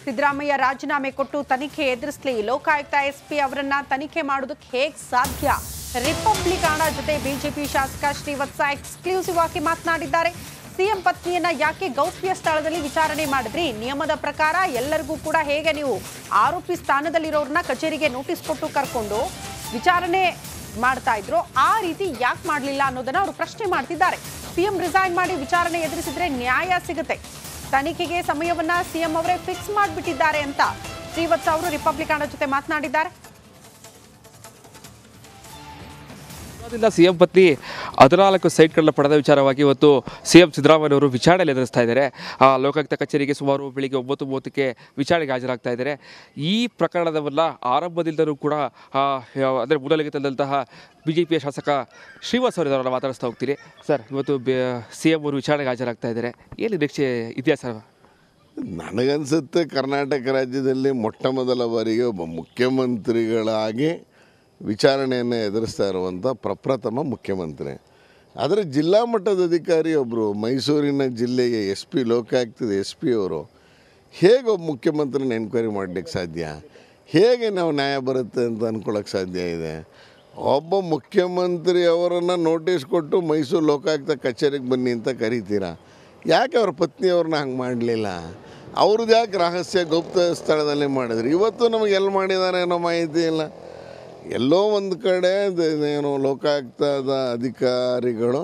ಸಿದ್ದರಾಮಯ್ಯ ರಾಜೀನಾಮೆ ಕೊಟ್ಟು ತನಿಖೆ ಎದುರಿಸಲಿ ಲೋಕಾಯುಕ್ತ ಎಸ್ಪಿ ಅವರನ್ನ ತನಿಖೆ ಮಾಡೋದಕ್ಕೆ ಹೇಗ್ ಸಾಧ್ಯ ರಿಪಬ್ಲಿಕಾನ ಜೊತೆ ಬಿಜೆಪಿ ಶಾಸಕ ಶ್ರೀವತ್ಸ ಎಕ್ಸ್ಕ್ಲೂಸಿವ್ ಆಗಿ ಮಾತನಾಡಿದ್ದಾರೆ ಸಿಎಂ ಪತ್ನಿಯನ್ನ ಯಾಕೆ ಗೌಪ್ಯ ಸ್ಥಳದಲ್ಲಿ ವಿಚಾರಣೆ ಮಾಡಿದ್ರಿ ನಿಯಮದ ಪ್ರಕಾರ ಎಲ್ಲರಿಗೂ ಕೂಡ ಹೇಗೆ ನೀವು ಆರೋಪಿ ಸ್ಥಾನದಲ್ಲಿರೋರನ್ನ ಕಚೇರಿಗೆ ನೋಟಿಸ್ ಕೊಟ್ಟು ಕರ್ಕೊಂಡು ವಿಚಾರಣೆ ಮಾಡ್ತಾ ಇದ್ರು ಆ ರೀತಿ ಯಾಕೆ ಮಾಡಲಿಲ್ಲ ಅನ್ನೋದನ್ನ ಅವರು ಪ್ರಶ್ನೆ ಮಾಡ್ತಿದ್ದಾರೆ ಸಿಎಂ ರಿಸೈನ್ ಮಾಡಿ ವಿಚಾರಣೆ ಎದುರಿಸಿದ್ರೆ ನ್ಯಾಯ ಸಿಗುತ್ತೆ ತನಿಖೆಗೆ ಸಮಯವನ್ನ ಸಿಎಂ ಅವರೇ ಫಿಕ್ಸ್ ಮಾಡಿಬಿಟ್ಟಿದ್ದಾರೆ ಅಂತ ಶ್ರೀವತ್ಸ ಅವರು ರಿಪಬ್ಲಿಕಾನ ಜೊತೆ ಮಾತನಾಡಿದ್ದಾರೆ ದಿಂದ ಸಿಎಂ ಪತ್ನಿ ಹದಿನಾಲ್ಕು ಸೈಟ್ಗಳನ್ನ ಪಡೆದ ವಿಚಾರವಾಗಿ ಇವತ್ತು ಸಿಎಂ ಸಿದ್ದರಾಮಯ್ಯ ಅವರು ವಿಚಾರಣೆಯಲ್ಲಿ ಎದುರಿಸ್ತಾ ಇದ್ದಾರೆ ಆ, ಲೋಕಾಯುಕ್ತ ಕಚೇರಿಗೆ ಸುಮಾರು ಬೆಳಿಗ್ಗೆ ಒಂಬತ್ತು ಮೂವತ್ತಕ್ಕೆ ವಿಚಾರಣೆಗೆ ಹಾಜರಾಗ್ತಾ ಇದ್ದಾರೆ ಈ ಪ್ರಕರಣದವನ್ನ ಆರಂಭದಿಂದಲೂ ಕೂಡ ಆ, ಯಾವ- ಅಂದರೆ ಮೂಲಲಿಗೆ ತಂದಂತಹ ಬಿ ಜೆ ಪಿಯ ಶಾಸಕ ಶ್ರೀವಾಸ್ ಅವರನ್ನ ಮಾತಾಡಿಸ್ತಾ ಹೋಗ್ತೀನಿ ಸರ್ ಇವತ್ತು ಸಿ ಎಂ ಅವರು ವಿಚಾರಣೆಗೆ ಹಾಜರಾಗ್ತಾ ಇದ್ದಾರೆ ಏನು ನಿರೀಕ್ಷೆ ಇದೆಯಾ ಸರ್ ನನಗನ್ಸುತ್ತೆ ಕರ್ನಾಟಕ ರಾಜ್ಯದಲ್ಲಿ ಮೊಟ್ಟ ಮೊದಲ ಬಾರಿಗೆ ಒಬ್ಬ ಮುಖ್ಯಮಂತ್ರಿಗಳಾಗಿ ವಿಚಾರಣೆಯನ್ನು ಎದುರಿಸ್ತಾ ಇರುವಂಥ ಪ್ರಪ್ರಥಮ ಮುಖ್ಯಮಂತ್ರಿ ಆದರೆ ಜಿಲ್ಲಾ ಮಟ್ಟದ ಅಧಿಕಾರಿ ಒಬ್ಬರು ಮೈಸೂರಿನ ಜಿಲ್ಲೆಗೆ ಎಸ್ ಪಿ ಲೋಕಾಯುಕ್ತದ ಎಸ್ ಪಿ ಅವರು ಹೇಗೆ ಒಬ್ಬ ಮುಖ್ಯಮಂತ್ರಿನ ಎನ್ಕ್ವೈರಿ ಮಾಡಲಿಕ್ಕೆ ಸಾಧ್ಯ ಹೇಗೆ ನಾವು ನ್ಯಾಯ ಬರುತ್ತೆ ಅಂತ ಅಂದ್ಕೊಳ್ಳೋಕ್ಕೆ ಸಾಧ್ಯ ಇದೆ ಒಬ್ಬ ಮುಖ್ಯಮಂತ್ರಿ ಅವರನ್ನು ನೋಟಿಸ್ ಕೊಟ್ಟು ಮೈಸೂರು ಲೋಕಾಯುಕ್ತ ಕಚೇರಿಗೆ ಬನ್ನಿ ಅಂತ ಕರಿತೀರಾ ಯಾಕೆ ಅವ್ರ ಪತ್ನಿಯವ್ರನ್ನ ಹಂಗೆ ಮಾಡಲಿಲ್ಲ ಅವ್ರದ್ದು ಯಾಕೆ ರಹಸ್ಯ ಗುಪ್ತ ಸ್ಥಳದಲ್ಲಿ ಮಾಡಿದ್ರು ಇವತ್ತು ನಮಗೆ ಎಲ್ಲಿ ಮಾಡಿದ್ದಾರೆ ಅನ್ನೋ ಮಾಹಿತಿ ಇಲ್ಲ ಎಲ್ಲೋ ಒಂದು ಕಡೆ ದ- ಏನು ಲೋಕಾಯುಕ್ತದ ಅಧಿಕಾರಿಗಳು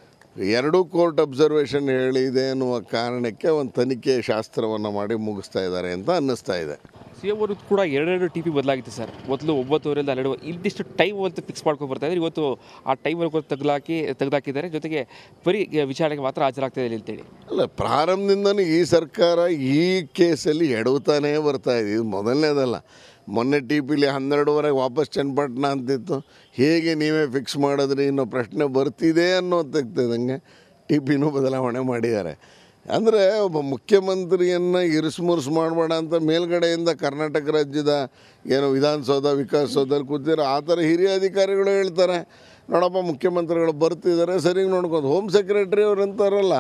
ಎರಡೂ ಕೋರ್ಟ್ ಅಬ್ಸರ್ವೇಷನ್ ಹೇಳಿದೆ ಅನ್ನುವ ಕಾರಣಕ್ಕೆ ಒಂದು ತನಿಖೆ ಶಾಸ್ತ್ರವನ್ನು ಮಾಡಿ ಮುಗಿಸ್ತಾ ಇದ್ದಾರೆ ಅಂತ ಅನ್ನಿಸ್ತಾ ಇದೆ ಸಿ ಎಂ ಅವರು ಕೂಡ ಎರಡೆರಡು ಟಿ ಪಿ ಬದಲಾಗಿತ್ತು ಸರ್ ಮೊದಲು ಒಂಬತ್ತುವರೆಯಿಂದ ಹನ್ನೆರಡು ಇದಿಷ್ಟು ಟೈಮ್ ಅಂತ ಫಿಕ್ಸ್ ಮಾಡ್ಕೊಂಡು ಬರ್ತಾ ಇದ್ದಾರೆ ಇವತ್ತು ಆ ಟೈಮಲ್ಲಿ ತೆಗೆದಾಕಿ ತೆಗೆದಾಕಿದ್ದಾರೆ ಜೊತೆಗೆ ಬರೀ ವಿಚಾರಣೆಗೆ ಮಾತ್ರ ಹಾಜರಾಗ್ತಾ ಇದೆ ಅಂತೇಳಿ ಅಲ್ಲ ಪ್ರಾರಂಭದಿಂದನೂ ಈ ಸರ್ಕಾರ ಈ ಕೇಸಲ್ಲಿ ಎಡವುತ್ತಾನೇ ಬರ್ತಾ ಇದೆ ಇದು ಮೊದಲನೇದಲ್ಲ ಮೊನ್ನೆ ಟಿ ಪಿಲಿ ಹನ್ನೆರಡುವರೆಗೆ ವಾಪಸ್ ಚನ್ನಪಟ್ಟಣ ಅಂತಿತ್ತು ಹೇಗೆ ನೀವೇ ಫಿಕ್ಸ್ ಮಾಡಿದ್ರಿ ಅನ್ನೋ ಪ್ರಶ್ನೆ ಬರ್ತಿದೆ ಅನ್ನೋ ತೆಗ್ತಿದ್ದಂಗೆ ಟಿ ಪಿನೂ ಬದಲಾವಣೆ ಮಾಡಿದ್ದಾರೆ ಅಂದರೆ ಒಬ್ಬ ಮುಖ್ಯಮಂತ್ರಿಯನ್ನು ಇರಿಸು ಮುರುಸು ಮಾಡಬೇಡ ಅಂತ ಮೇಲ್ಗಡೆಯಿಂದ ಕರ್ನಾಟಕ ರಾಜ್ಯದ ಏನು ವಿಧಾನಸೌಧ ವಿಕಾಸಸೌಧದಲ್ಲಿ ಕೂತಿರೋ ಆ ಥರ ಹಿರಿಯ ಅಧಿಕಾರಿಗಳು ಹೇಳ್ತಾರೆ ನೋಡಪ್ಪ ಮುಖ್ಯಮಂತ್ರಿಗಳು ಬರ್ತಿದ್ದಾರೆ ಸರಿಗೆ ನೋಡ್ಕೊಂಡು ಹೋಮ್ ಸೆಕ್ರೆಟರಿ ಅವ್ರು ಅಂತಾರಲ್ಲ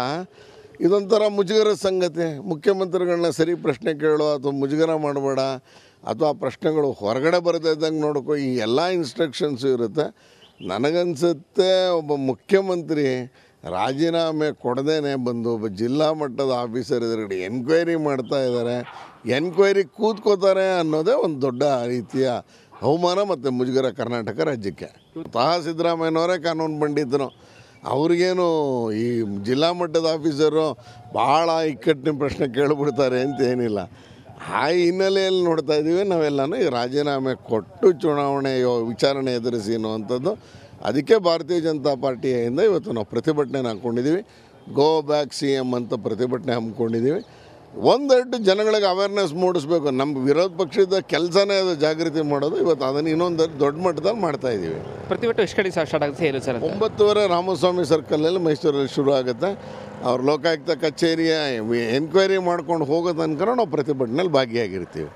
ಇದೊಂಥರ ಮುಜುಗರ ಸಂಗತಿ ಮುಖ್ಯಮಂತ್ರಿಗಳನ್ನ ಸರಿ ಪ್ರಶ್ನೆ ಕೇಳೋ ಅಥವಾ ಮುಜುಗರ ಮಾಡಬೇಡ ಅಥವಾ ಆ ಪ್ರಶ್ನೆಗಳು ಹೊರಗಡೆ ಬರದೇ ಇದ್ದಂಗೆ ನೋಡ್ಕೊ ಈ ಎಲ್ಲ ಇನ್ಸ್ಟ್ರಕ್ಷನ್ಸು ಇರುತ್ತೆ ನನಗನ್ಸುತ್ತೆ ಒಬ್ಬ ಮುಖ್ಯಮಂತ್ರಿ ರಾಜೀನಾಮೆ ಕೊಡದೇನೆ ಬಂದು ಒಬ್ಬ ಜಿಲ್ಲಾ ಮಟ್ಟದ ಆಫೀಸರ್ ಎದುರುಗಡೆ ಎನ್ಕ್ವೈರಿ ಮಾಡ್ತಾ ಇದ್ದಾರೆ ಎನ್ಕ್ವೈರಿ ಕೂತ್ಕೋತಾರೆ ಅನ್ನೋದೇ ಒಂದು ದೊಡ್ಡ ರೀತಿಯ ಅವಮಾನ ಮತ್ತು ಮುಜುಗರ ಕರ್ನಾಟಕ ರಾಜ್ಯಕ್ಕೆ ತಹ ಸಿದ್ದರಾಮಯ್ಯನವರೇ ಕಾನೂನು ಪಂಡಿತರು ಅವ್ರಿಗೇನು ಈ ಜಿಲ್ಲಾ ಮಟ್ಟದ ಆಫೀಸರು ಭಾಳ ಇಕ್ಕಟ್ಟಿನ ಪ್ರಶ್ನೆ ಕೇಳಿಬಿಡ್ತಾರೆ ಅಂತ ಏನಿಲ್ಲ ಆ ಹಿನ್ನೆಲೆಯಲ್ಲಿ ನೋಡ್ತಾ ಇದ್ದೀವಿ ನಾವೆಲ್ಲನೂ ಈ ರಾಜೀನಾಮೆ ಕೊಟ್ಟು ಚುನಾವಣೆ ಯೋ- ವಿಚಾರಣೆ ಎದುರಿಸಿ ಅನ್ನುವಂಥದ್ದು ಅದಕ್ಕೆ ಭಾರತೀಯ ಜನತಾ ಪಾರ್ಟಿಯಿಂದ ಇವತ್ತು ನಾವು ಪ್ರತಿಭಟನೆ ಹಾಕ್ಕೊಂಡಿದ್ದೀವಿ ಗೋ ಬ್ಯಾಕ್ ಸಿ ಎಮ್ ಅಂತ ಪ್ರತಿಭಟನೆ ಹಮ್ಮಿಕೊಂಡಿದ್ದೀವಿ ಒಂದೆರಡು ಜನಗಳಿಗೆ ಅವೇರ್ನೆಸ್ ಮೂಡಿಸ್ಬೇಕು ನಮ್ಮ ವಿರೋಧ ಪಕ್ಷದ ಕೆಲಸನೇ ಅದು ಜಾಗೃತಿ ಮಾಡೋದು ಇವತ್ತು ಅದನ್ನು ಇನ್ನೊಂದು ದೊಡ್ಡ ಮಟ್ಟದಲ್ಲಿ ಮಾಡ್ತಾ ಇದ್ದೀವಿ ಪ್ರತಿಭಟನೆ ಎಷ್ಟು ಕಡೆ ಸ್ಟಾರ್ಟ್ ಆಗುತ್ತೆ ಏನು ಸರ್ ಅಂತ ಒಂಬತ್ತುವರೆ ರಾಮಸ್ವಾಮಿ ಸರ್ಕಲಲ್ಲಿ ಮೈಸೂರಲ್ಲಿ ಶುರು ಆಗುತ್ತೆ ಅವ್ರ ಲೋಕಾಯುಕ್ತ ಕಚೇರಿಯ ಎನ್ಕ್ವೈರಿ ಮಾಡ್ಕೊಂಡು ಹೋಗೋ ತನಕ ನಾವು ಪ್ರತಿಭಟನೆಯಲ್ಲಿ ಭಾಗಿಯಾಗಿರ್ತೀವಿ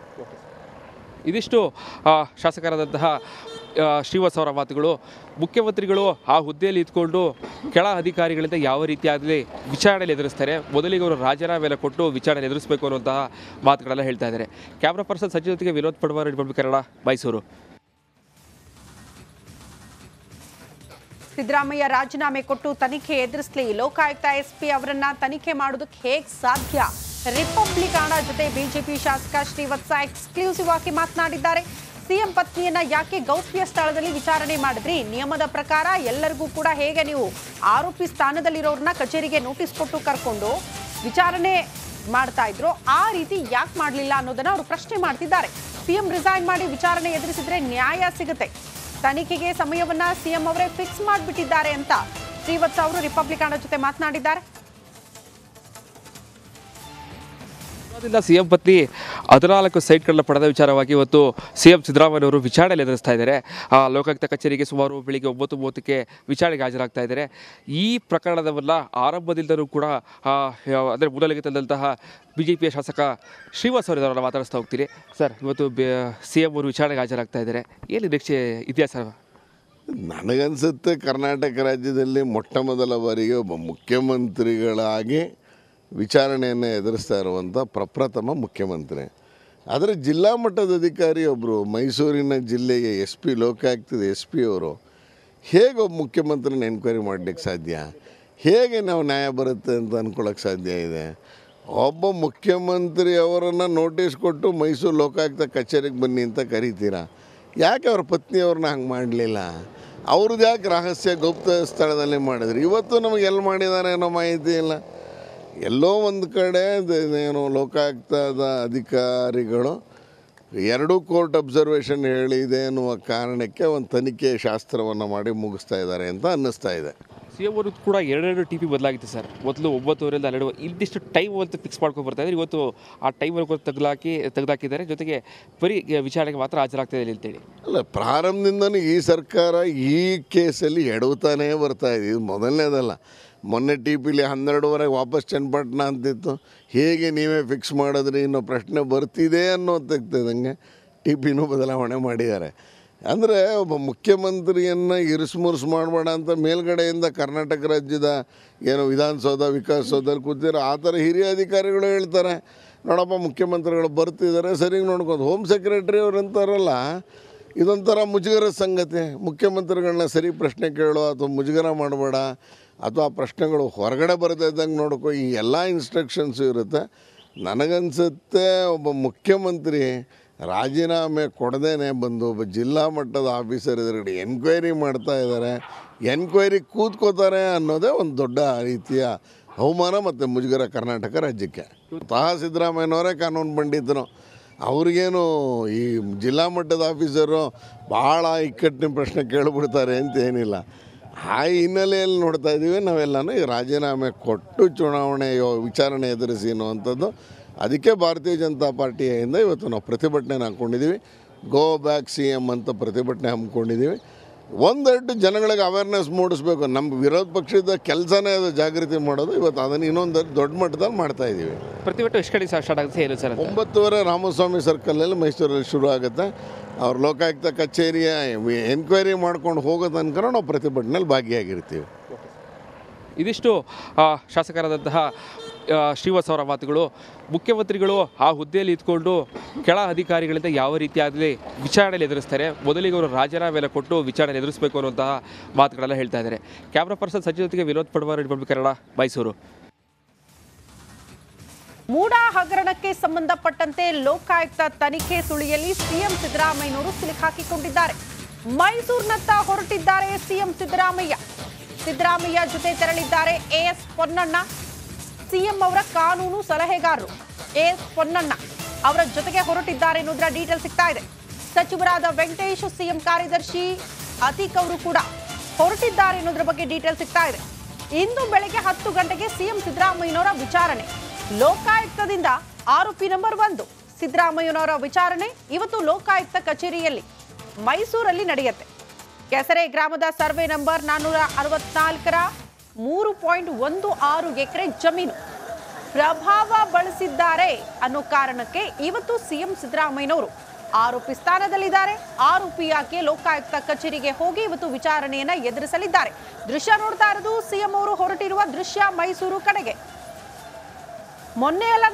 ಇದಿಷ್ಟು ಆ, ಶಾಸಕರಾದಂತಹ ಆ, ಶ್ರೀವಾಸ್ ಅವರ ಮಾತುಗಳು ಮುಖ್ಯಮಂತ್ರಿಗಳು ಆ ಹುದ್ದೆಯಲ್ಲಿ ಇದ್ಕೊಂಡು ಕೆಳ ಅಧಿಕಾರಿಗಳಿಂದ ಯಾವ ರೀತಿಯಾಗಲಿ ವಿಚಾರಣೆಯಲ್ಲಿ ಎದುರಿಸ್ತಾರೆ ಮೊದಲಿಗೆ ಅವರು ರಾಜೀನಾಮೆ ಕೊಟ್ಟು ವಿಚಾರಣೆ ಎದುರಿಸಬೇಕು ಅನ್ನುವಂತಹ ಮಾತುಗಳೆಲ್ಲ ಹೇಳ್ತಾ ಇದ್ದಾರೆ ಕ್ಯಾಮ್ರಾ ಪರ್ಸನ್ ಸಂಜೆ ಜೊತೆಗೆ ವಿನೋದ್ ಪಡ್ವಾರ್ ರಿಪಬ್ಲಿಕ್ ಕನ್ನಡ ಮೈಸೂರು ಸಿದ್ದರಾಮಯ್ಯ ರಾಜೀನಾಮೆ ಕೊಟ್ಟು ತನಿಖೆ ಎದುರಿಸಲಿ ಲೋಕಾಯುಕ್ತ ಎಸ್ಪಿ ಅವರನ್ನ ತನಿಖೆ ಮಾಡೋದಕ್ಕೆ ಹೇಗ್ ಸಾಧ್ಯ ರಿಪಬ್ಲಿಕಾನ ಜೊತೆ ಬಿಜೆಪಿ ಶಾಸಕ ಶ್ರೀವತ್ಸ ಎಕ್ಸ್ಕ್ಲೂಸಿವ್ ಆಗಿ ಮಾತನಾಡಿದ್ದಾರೆ ಸಿಎಂ ಪತ್ನಿಯನ್ನ ಯಾಕೆ ಗೌಪ್ಯ ಸ್ಥಳದಲ್ಲಿ ವಿಚಾರಣೆ ಮಾಡಿದ್ರಿ ನಿಯಮದ ಪ್ರಕಾರ ಎಲ್ಲರಿಗೂ ಕೂಡ ಹೇಗೆ ನೀವು ಆರೋಪಿ ಸ್ಥಾನದಲ್ಲಿರೋರನ್ನ ಕಚೇರಿಗೆ ನೋಟಿಸ್ ಕೊಟ್ಟು ಕರ್ಕೊಂಡು ವಿಚಾರಣೆ ಮಾಡ್ತಾ ಇದ್ರು ಆ ರೀತಿ ಯಾಕೆ ಮಾಡಲಿಲ್ಲ ಅನ್ನೋದನ್ನ ಅವರು ಪ್ರಶ್ನೆ ಮಾಡ್ತಿದ್ದಾರೆ ಸಿಎಂ ರಿಸೈನ್ ಮಾಡಿ ವಿಚಾರಣೆ ಎದುರಿಸಿದ್ರೆ ನ್ಯಾಯ ಸಿಗುತ್ತೆ ತನಿಖೆಗೆ ಸಮಯವನ್ನ ಸಿಎಂ ಅವರೇ ಫಿಕ್ಸ್ ಮಾಡಿಬಿಟ್ಟಿದ್ದಾರೆ ಅಂತ ಶ್ರೀವತ್ಸ ಅವರು ರಿಪಬ್ಲಿಕಾನ ಜೊತೆ ಮಾತನಾಡಿದ್ದಾರೆ ದಿಂದ ಸಿಎಂ ಪತ್ನಿ ಹದಿನಾಲ್ಕು ಸೈಟ್ಗಳನ್ನ ಪಡೆದ ವಿಚಾರವಾಗಿ ಇವತ್ತು ಸಿಎಂ ಸಿದ್ದರಾಮಯ್ಯ ಅವರು ವಿಚಾರಣೆಯಲ್ಲಿ ಎದುರಿಸ್ತಾ ಇದ್ದಾರೆ ಆ, ಲೋಕಾಯುಕ್ತ ಕಚೇರಿಗೆ ಸುಮಾರು ಬೆಳಿಗ್ಗೆ ಒಂಬತ್ತು ಮೂವತ್ತಕ್ಕೆ ವಿಚಾರಣೆಗೆ ಹಾಜರಾಗ್ತಾ ಇದ್ದಾರೆ ಈ ಪ್ರಕರಣದವನ್ನ ಆರಂಭದಿಂದಲೂ ಕೂಡ ಆ, ಯಾವ- ಅಂದರೆ ಮೂಲಲಿಗೆ ತಂದಂತಹ ಬಿ ಜೆ ಪಿಯ ಶಾಸಕ ಶ್ರೀವಾಸ್ ಅವರನ್ನ ಮಾತಾಡಿಸ್ತಾ ಹೋಗ್ತೀನಿ ಸರ್ ಇವತ್ತು ಸಿ ಎಂ ಅವರು ವಿಚಾರಣೆಗೆ ಹಾಜರಾಗ್ತಾ ಇದ್ದಾರೆ ಏನು ನಿರೀಕ್ಷೆ ಇದೆಯಾ ಸರ್ ನನಗನ್ಸುತ್ತೆ ಕರ್ನಾಟಕ ರಾಜ್ಯದಲ್ಲಿ ಮೊಟ್ಟ ಮೊದಲ ಬಾರಿಗೆ ಒಬ್ಬ ಮುಖ್ಯಮಂತ್ರಿಗಳಾಗಿ ವಿಚಾರಣೆಯನ್ನು ಎದುರಿಸ್ತಾ ಇರುವಂಥ ಪ್ರಪ್ರಥಮ ಮುಖ್ಯಮಂತ್ರಿ ಆದರೆ ಜಿಲ್ಲಾ ಮಟ್ಟದ ಅಧಿಕಾರಿ ಒಬ್ಬರು ಮೈಸೂರಿನ ಜಿಲ್ಲೆಗೆ ಎಸ್ ಪಿ ಲೋಕಾಯುಕ್ತದ ಎಸ್ ಪಿ ಅವರು ಹೇಗೆ ಒಬ್ಬ ಮುಖ್ಯಮಂತ್ರಿನ ಎನ್ಕ್ವೈರಿ ಮಾಡಲಿಕ್ಕೆ ಸಾಧ್ಯ ಹೇಗೆ ನಾವು ನ್ಯಾಯ ಬರುತ್ತೆ ಅಂತ ಅಂದ್ಕೊಳ್ಳೋಕ್ಕೆ ಸಾಧ್ಯ ಇದೆ ಒಬ್ಬ ಮುಖ್ಯಮಂತ್ರಿ ಅವರನ್ನು ನೋಟಿಸ್ ಕೊಟ್ಟು ಮೈಸೂರು ಲೋಕಾಯುಕ್ತ ಕಚೇರಿಗೆ ಬನ್ನಿ ಅಂತ ಕರಿತೀರಾ ಯಾಕೆ ಅವ್ರ ಪತ್ನಿಯವ್ರನ್ನ ಹಂಗೆ ಮಾಡಲಿಲ್ಲ ಅವ್ರದ್ದು ಯಾಕೆ ರಹಸ್ಯ ಗುಪ್ತ ಸ್ಥಳದಲ್ಲಿ ಮಾಡಿದ್ರು ಇವತ್ತು ನಮಗೆ ಎಲ್ಲಿ ಮಾಡಿದ್ದಾರೆ ಅನ್ನೋ ಮಾಹಿತಿ ಇಲ್ಲ ಎಲ್ಲೋ ಒಂದು ಕಡೆ ದ- ಏನು ಲೋಕಾಯುಕ್ತದ ಅಧಿಕಾರಿಗಳು ಎರಡೂ ಕೋರ್ಟ್ ಅಬ್ಸರ್ವೇಷನ್ ಹೇಳಿದೆ ಅನ್ನುವ ಕಾರಣಕ್ಕೆ ಒಂದು ತನಿಖೆ ಶಾಸ್ತ್ರವನ್ನು ಮಾಡಿ ಮುಗಿಸ್ತಾ ಇದ್ದಾರೆ ಅಂತ ಅನ್ನಿಸ್ತಾ ಇದೆ ಸಿ ಎಂ ಅವರು ಕೂಡ ಎರಡೆರಡು ಟಿ ಪಿ ಬದಲಾಗಿತ್ತು ಸರ್ ಮೊದಲು ಒಂಬತ್ತುವರೆಯಿಂದ ಹನ್ನೆರಡು ಇದಿಷ್ಟು ಟೈಮ್ ಅಂತ ಫಿಕ್ಸ್ ಮಾಡ್ಕೊಂಡು ಬರ್ತಾ ಇದ್ದಾರೆ ಇವತ್ತು ಆ ಟೈಮ್ವರೆಗೂ ತೆಗೆದಾಕಿ ತೆಗೆದಾಕಿದ್ದಾರೆ ಜೊತೆಗೆ ಬರೀ ವಿಚಾರಣೆಗೆ ಮಾತ್ರ ಹಾಜರಾಗ್ತಾ ಇದೆ ಅಂತೇಳಿ ಅಲ್ಲ ಪ್ರಾರಂಭದಿಂದನೂ ಈ ಸರ್ಕಾರ ಈ ಕೇಸಲ್ಲಿ ಎಡವುತ್ತಾನೇ ಬರ್ತಾ ಇದೆ ಇದು ಮೊದಲನೇದಲ್ಲ ಮೊನ್ನೆ ಟಿ ಪಿಲಿ ಹನ್ನೆರಡುವರೆಗೆ ವಾಪಸ್ ಚನ್ನಪಟ್ಟಣ ಅಂತಿತ್ತು ಹೇಗೆ ನೀವೇ ಫಿಕ್ಸ್ ಮಾಡಿದ್ರಿ ಅನ್ನೋ ಪ್ರಶ್ನೆ ಬರ್ತಿದೆ ಅನ್ನೋ ತೆಗ್ತಿದ್ದಂಗೆ ಟಿ ಪಿನೂ ಬದಲಾವಣೆ ಮಾಡಿದ್ದಾರೆ ಅಂದರೆ ಒಬ್ಬ ಮುಖ್ಯಮಂತ್ರಿಯನ್ನು ಇರಿಸುಮುರುಸು ಮಾಡಬೇಡ ಅಂತ ಮೇಲ್ಗಡೆಯಿಂದ ಕರ್ನಾಟಕ ರಾಜ್ಯದ ಏನು ವಿಧಾನಸೌಧ ವಿಕಾಸಸೌಧದಲ್ಲಿ ಕೂತಿರೋ ಆ ಥರ ಹಿರಿಯ ಅಧಿಕಾರಿಗಳು ಹೇಳ್ತಾರೆ ನೋಡಪ್ಪ ಮುಖ್ಯಮಂತ್ರಿಗಳು ಬರ್ತಿದ್ದಾರೆ ಸರಿಗೆ ನೋಡ್ಕೊಂಡು ಹೋಮ್ ಸೆಕ್ರೆಟರಿ ಅವ್ರು ಅಂತಾರಲ್ಲ ಇದೊಂಥರ ಮುಜುಗರ ಸಂಗತಿ ಮುಖ್ಯಮಂತ್ರಿಗಳನ್ನ ಸರಿ ಪ್ರಶ್ನೆ ಕೇಳೋ ಅಥವಾ ಮುಜುಗರ ಮಾಡಬೇಡ ಅಥವಾ ಆ ಪ್ರಶ್ನೆಗಳು ಹೊರಗಡೆ ಬರದೇ ಇದ್ದಂಗೆ ನೋಡ್ಕೊ ಈ ಎಲ್ಲ ಇನ್ಸ್ಟ್ರಕ್ಷನ್ಸು ಇರುತ್ತೆ ನನಗನ್ಸುತ್ತೆ ಒಬ್ಬ ಮುಖ್ಯಮಂತ್ರಿ ರಾಜೀನಾಮೆ ಕೊಡದೇನೆ ಬಂದು ಒಬ್ಬ ಜಿಲ್ಲಾ ಮಟ್ಟದ ಆಫೀಸರ್ ಎದುರುಗಡೆ ಎನ್ಕ್ವೈರಿ ಮಾಡ್ತಾ ಇದ್ದಾರೆ ಎನ್ಕ್ವೈರಿ ಕೂತ್ಕೋತಾರೆ ಅನ್ನೋದೇ ಒಂದು ದೊಡ್ಡ ರೀತಿಯ ಅವಮಾನ ಮತ್ತು ಮುಜುಗರ ಕರ್ನಾಟಕ ರಾಜ್ಯಕ್ಕೆ ತಹ ಸಿದ್ದರಾಮಯ್ಯನವರೇ ಕಾನೂನು ಪಂಡಿತರು ಅವ್ರಿಗೇನು ಈ ಜಿಲ್ಲಾ ಮಟ್ಟದ ಆಫೀಸರು ಭಾಳ ಇಕ್ಕಟ್ಟಿನ ಪ್ರಶ್ನೆ ಕೇಳಿಬಿಡ್ತಾರೆ ಅಂತ ಏನಿಲ್ಲ ಆ ಹಿನ್ನೆಲೆಯಲ್ಲಿ ನೋಡ್ತಾ ಇದ್ದೀವಿ ನಾವೆಲ್ಲನೂ ಈ ರಾಜೀನಾಮೆ ಕೊಟ್ಟು ಚುನಾವಣೆ ಯೋ- ವಿಚಾರಣೆ ಎದುರಿಸಿ ಅನ್ನುವಂಥದ್ದು ಅದಕ್ಕೆ ಭಾರತೀಯ ಜನತಾ ಪಾರ್ಟಿಯಿಂದ ಇವತ್ತು ನಾವು ಪ್ರತಿಭಟನೆ ಹಾಕ್ಕೊಂಡಿದ್ದೀವಿ ಗೋ ಬ್ಯಾಕ್ ಸಿ ಎಮ್ ಅಂತ ಪ್ರತಿಭಟನೆ ಹಮ್ಮಿಕೊಂಡಿದ್ದೀವಿ ಒಂದೆರಡು ಜನಗಳಿಗೆ ಅವೇರ್ನೆಸ್ ಮೂಡಿಸ್ಬೇಕು ನಮ್ಮ ವಿರೋಧ ಪಕ್ಷದ ಕೆಲಸನೇ ಅದು ಜಾಗೃತಿ ಮಾಡೋದು ಇವತ್ತು ಅದನ್ನು ಇನ್ನೊಂದು ದೊಡ್ಡ ಮಟ್ಟದಲ್ಲಿ ಮಾಡ್ತಾ ಇದ್ದೀವಿ ಪ್ರತಿಭಟನೆ ಎಷ್ಟು ಕಡೆ ಸ್ಟಾರ್ಟ್ ಆಗುತ್ತೆ ಏನು ಸರ್ ಅಂತ ಒಂಬತ್ತುವರೆ ರಾಮಸ್ವಾಮಿ ಸರ್ಕಲಲ್ಲಿ ಮೈಸೂರಲ್ಲಿ ಶುರು ಆಗುತ್ತೆ ಅವ್ರ ಲೋಕಾಯುಕ್ತ ಕಚೇರಿಯ ಎನ್ಕ್ವೈರಿ ಮಾಡ್ಕೊಂಡು ಹೋಗೋ ತನಕ ನಾವು ಪ್ರತಿಭಟನೆಯಲ್ಲಿ ಭಾಗಿಯಾಗಿರ್ತೀವಿ ಇದಿಷ್ಟು ಆ, ಶಾಸಕರಾದಂತಹ ಆ, ಶ್ರೀವಾಸ್ ಅವರ ಮಾತುಗಳು ಮುಖ್ಯಮಂತ್ರಿಗಳು ಆ ಹುದ್ದೆಯಲ್ಲಿ ಇದ್ಕೊಂಡು ಕೆಳ ಅಧಿಕಾರಿಗಳಿಂದ ಯಾವ ರೀತಿಯಾಗಲಿ ವಿಚಾರಣೆಯಲ್ಲಿ ಎದುರಿಸ್ತಾರೆ ಮೊದಲಿಗೆ ಅವರು ರಾಜೀನಾಮೆ ಎಲ್ಲ ಕೊಟ್ಟು ವಿಚಾರಣೆ ಎದುರಿಸಬೇಕು ಅನ್ನುವಂತಹ ಮಾತುಗಳೆಲ್ಲ ಹೇಳ್ತಾ ಇದ್ದಾರೆ ಕ್ಯಾಮ್ರಾ ಪರ್ಸನ್ ಸಂಜೆ ಜೊತೆಗೆ ವಿನೋದ್ ಪಡ್ವಾರ್ ರಿಪಬ್ಲಿಕ್ ಕನ್ನಡ ಮೈಸೂರು ಮೂಡ ಹಗರಣಕ್ಕೆ ಸಂಬಂಧಪಟ್ಟಂತೆ ಲೋಕಾಯುಕ್ತ ತನಿಖೆ ಸುಳಿಯಲ್ಲಿ ಸಿಎಂ ಸಿದ್ದರಾಮಯ್ಯನವರು ಸಿಲುಕಾಕಿಕೊಂಡಿದ್ದಾರೆ ಮೈಸೂರಿನತ್ತ ಹೊರಟಿದ್ದಾರೆ ಸಿಎಂ ಸಿದ್ದರಾಮಯ್ಯ ಸಿದ್ದರಾಮಯ್ಯ ಜೊತೆ ತೆರಳಿದ್ದಾರೆ ಎಎಸ್ ಪೊನ್ನಣ್ಣ ಸಿಎಂ ಅವರ ಕಾನೂನು ಸಲಹೆಗಾರರು ಎಎಸ್ ಪೊನ್ನಣ್ಣ ಅವರ ಜೊತೆಗೆ ಹೊರಟಿದ್ದಾರೆ ಅನ್ನೋದರ ಡೀಟೇಲ್ ಸಿಗ್ತಾ ಇದೆ ಸಚಿವರಾದ ವೆಂಕಟೇಶ್ ಸಿಎಂ ಕಾರ್ಯದರ್ಶಿ ಅತೀಕ್ ಅವರು ಕೂಡ ಹೊರಟಿದ್ದಾರೆ ಅನ್ನೋದ್ರ ಬಗ್ಗೆ ಡೀಟೇಲ್ ಸಿಗ್ತಾ ಇದೆ ಇಂದು ಬೆಳಗ್ಗೆ ಹತ್ತು ಗಂಟೆಗೆ ಸಿಎಂ ಸಿದ್ದರಾಮಯ್ಯನವರ ವಿಚಾರಣೆ ಲೋಕಾಯುಕ್ತದಿಂದ ಆರೋಪಿ ನಂಬರ್ ಒಂದು ಸಿದ್ದರಾಮಯ್ಯನವರ ವಿಚಾರಣೆ ಇವತ್ತು ಲೋಕಾಯುಕ್ತ ಕಚೇರಿಯಲ್ಲಿ ಮೈಸೂರಲ್ಲಿ ನಡೆಯುತ್ತೆ ಕೆಸರೆ ಗ್ರಾಮದ ಸರ್ವೆ ನಂಬರ್ ನಾನ್ನೂರ ಅರವತ್ನಾಲ್ಕರ ಮೂರು ಪಾಯಿಂಟ್ ಒಂದು ಆರು ಎಕರೆ ಜಮೀನು ಪ್ರಭಾವ ಬಳಸಿದ್ದಾರೆ ಅನ್ನೋ ಕಾರಣಕ್ಕೆ ಇವತ್ತು ಸಿಎಂ ಸಿದ್ದರಾಮಯ್ಯನವರು ಆರೋಪಿ ಸ್ಥಾನದಲ್ಲಿದ್ದಾರೆ ಆರೋಪಿಯಾಗಿ ಲೋಕಾಯುಕ್ತ ಕಚೇರಿಗೆ ಹೋಗಿ ಇವತ್ತು ವಿಚಾರಣೆಯನ್ನ ಎದುರಿಸಲಿದ್ದಾರೆ ದೃಶ್ಯ ನೋಡ್ತಾ ಇರೋದು ಸಿಎಂ ಅವರು ಹೊರಟಿರುವ ದೃಶ್ಯ ಮೈಸೂರು ಕಡೆಗೆ ಮೊನ್ನೆ ಎಲ್ಲ